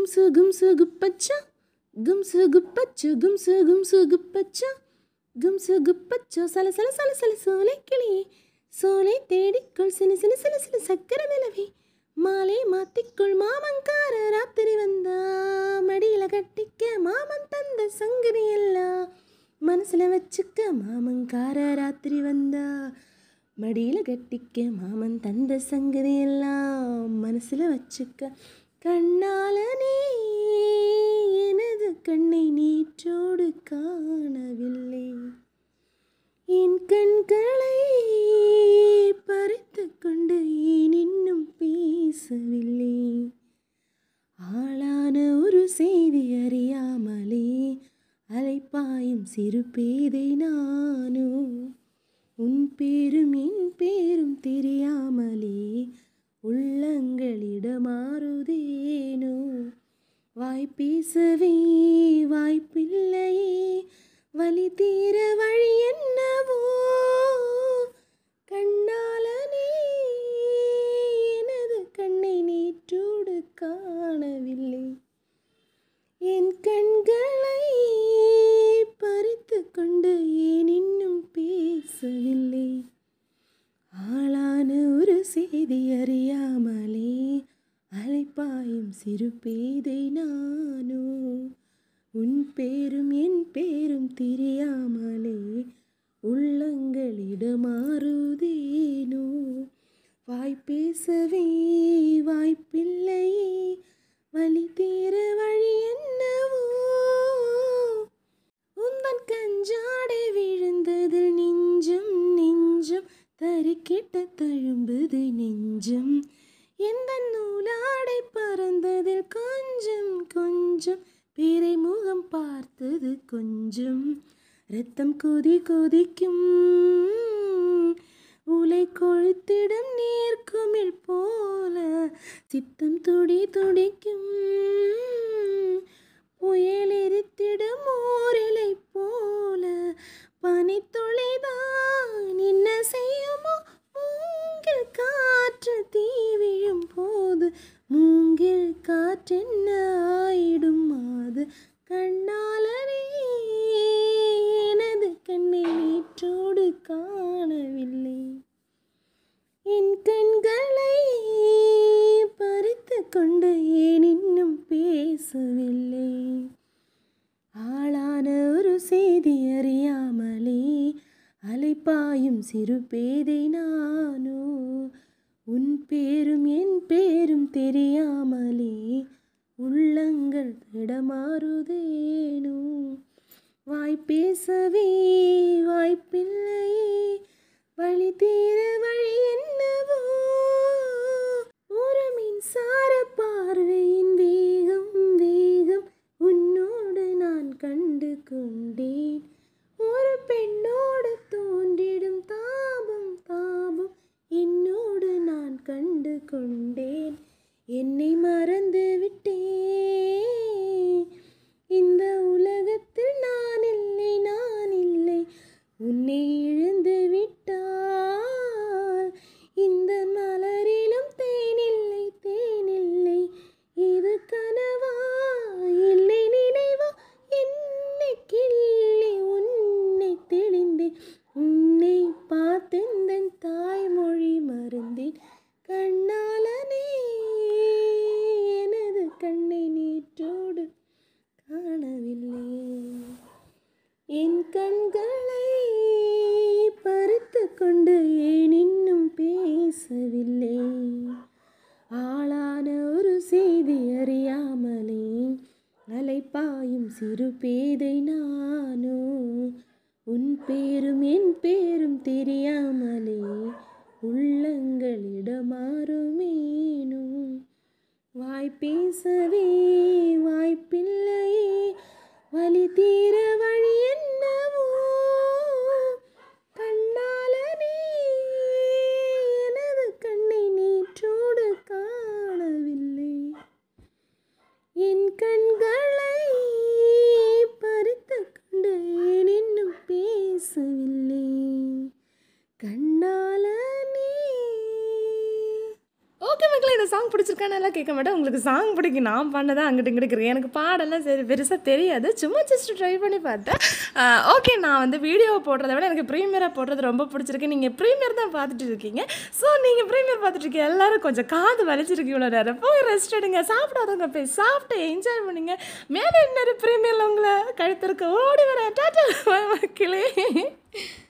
கும்சு கும்சு குப்பச்சா கும்சு குப்பச்சு கும்சு கும்சு குப்பச்சா கும்சு குப்பச்சோ சல சல சல சல சோலை கிளியே சோலை தேடிக்குள் சினு சினு சினு சினு சக்கர நிலவே மாலை மாத்திக்குள் மாமங்கார ராத்திரி வந்தா மடியில கட்டிக்க மாமன் தந்த சங்கதி எல்லாம் மனசுல வச்சுக்க மாமங்கார ராத்திரி வந்தா மடியில கட்டிக்க மாமன் தந்த சங்கதி எல்லாம் மனசுல வச்சுக்க கண்ணால நீ எனது கண்ணை நீற்றோடு காணவில்லை என் கண்களை பறித்து கொண்டு ஏன் இன்னும் பேசவில்லை ஆளான ஒரு செய்தி அறியாமலே அலைப்பாயும் சிறு பேதை நானோ உன் பேரும் என் பேரும் தெரியாமலே உள்ளங்களிடமாறுதேனோ வாய் பேசவே வாய்ப்பில்லையே வலி தீர வழி என்னவோ கண்ணாலனே எனது கண்ணை நேற்றோடு காணவில்லை என் கண்களை பறித்து கொண்டு ஏன் இன்னும் பேசவில்லை ஆளான ஒரு செய்தி அறியாமலே அலைப்பாயும் சிறு பேதை நானோ உன் பேரும் என் பேரும் தெரியாமலே உள்ளங்களிடமாறுதேனோ வாய் பேசவே வாய்ப்பில்லையே வழி தீர வழி என்னவோ உந்தன் கஞ்சாடை விழுந்ததில் நெஞ்சம் நெஞ்சம் தறிக்கிட்ட தழும்புது நெஞ்சம் எந்த நூலாடை பறந்ததில் கொஞ்சம் கொஞ்சம் பிறை முகம் பார்த்தது கொஞ்சம் ரத்தம் கொதி கொதிக்கும் உலை கொழுத்திடும் நீர்க்குமிழ் போல சித்தம் துடி துடிக்கும் புயல் எரித்திடும் ஓரிலை போல பனித்துளிதான் என்ன செய்யுமோ மூங்கில் காற்று தீ விழும் போது மூங்கில் காற்றென்ன ஆயிடும் அது கண்ணாலனே எனது கண்ணை நீற்றோடு காணவில்லை என் கண்களை பறித்து கொண்டு ஏன் இன்னும் பேசவில்லை ஆளான ஒரு செய்தி அறியாமலே அலைப்பாயும் சிறு பேதை நானோ உன் பேரும் என் பேரும் தெரியாமலே உள்ளங்கள் திடமாறுதேனோ வாய் பேசவே வாய்ப்பில்லையே வழி தீர வழி என்னவோ ஒரு மின்சார பார்வையின் வேகம் வேகம் உன்னோடு நான் கண்டு கொண்டேன் ஒரு பெண்ணோடு தோன்றிடும் தாபம் தாபம் என்னோடு நான் கண்டு கொண்டேன் என்னை மறந்து விட்டேன் இந்த உலகத்தில் நான் இல்லை நான் இல்லை உன்னை இழந்து விட்டால் இந்த மலரிலும் தேனில்லை தேனில்லை இது கனவா இல்லை நினைவா என்னை கிள்ளி உன்னை தெளிந்தேன் உன்னை பார்த்தெந்தன் தாய்மொழி மறந்தேன் கண்ணாலனே எனது கண்ணை நீற்றோடு காணவில்லை என் கண்களை பறித்து கொண்டு ஏன் இன்னும் பேசவில்லை ஆளான ஒரு செய்தி அறியாமலே அலைப்பாயும் சிறு பேதை நானோ உன் பேரும் என் பேரும் தெரியாமலே உள்ளங்களிடமாறுமேனோ வாய் பேசவே வாய்ப்பில்லையே வலி தீர வழி என்னவோ கண்ணாலனே எனது கண்ணை நீற்றோடு காணவில்லை என் கண்களை பறித்து கொண்டு ஏன் இன்னும் பேசவில்லை கண்ணாலனே ஓகே மக்களே இந்த சாங் பிடிச்சிருக்கா இருக்கானெல்லாம் கேட்க மாட்டேன் உங்களுக்கு சாங் பிடிக்கும் நான் பண்ணதான் அங்கிட்டு இங்கிட்டு இருக்கிறேன் எனக்கு பாடெல்லாம் சரி பெருசாக தெரியாது சும்மா ஜஸ்ட் ட்ரை பண்ணி பார்த்தேன் ஓகே நான் வந்து வீடியோ போடுறத விட எனக்கு ப்ரீமியராக போடுறது ரொம்ப பிடிச்சிருக்கு நீங்கள் ப்ரீமியர் தான் பார்த்துட்டு இருக்கீங்க ஸோ நீங்கள் ப்ரீமியர் பார்த்துட்டு இருக்கீங்க எல்லாரும் கொஞ்சம் காது வலிச்சிருக்கு இவ்வளோ நேரம் போய் ரெஸ்ட் எடுங்க சாப்பிடாதவங்க போய் சாப்பிட்டு என்ஜாய் பண்ணுங்க மேலே இன்னொரு ப்ரீமியரில் உங்களை கழுத்திருக்கு ஓடி வரேன் டாட்டா கிளே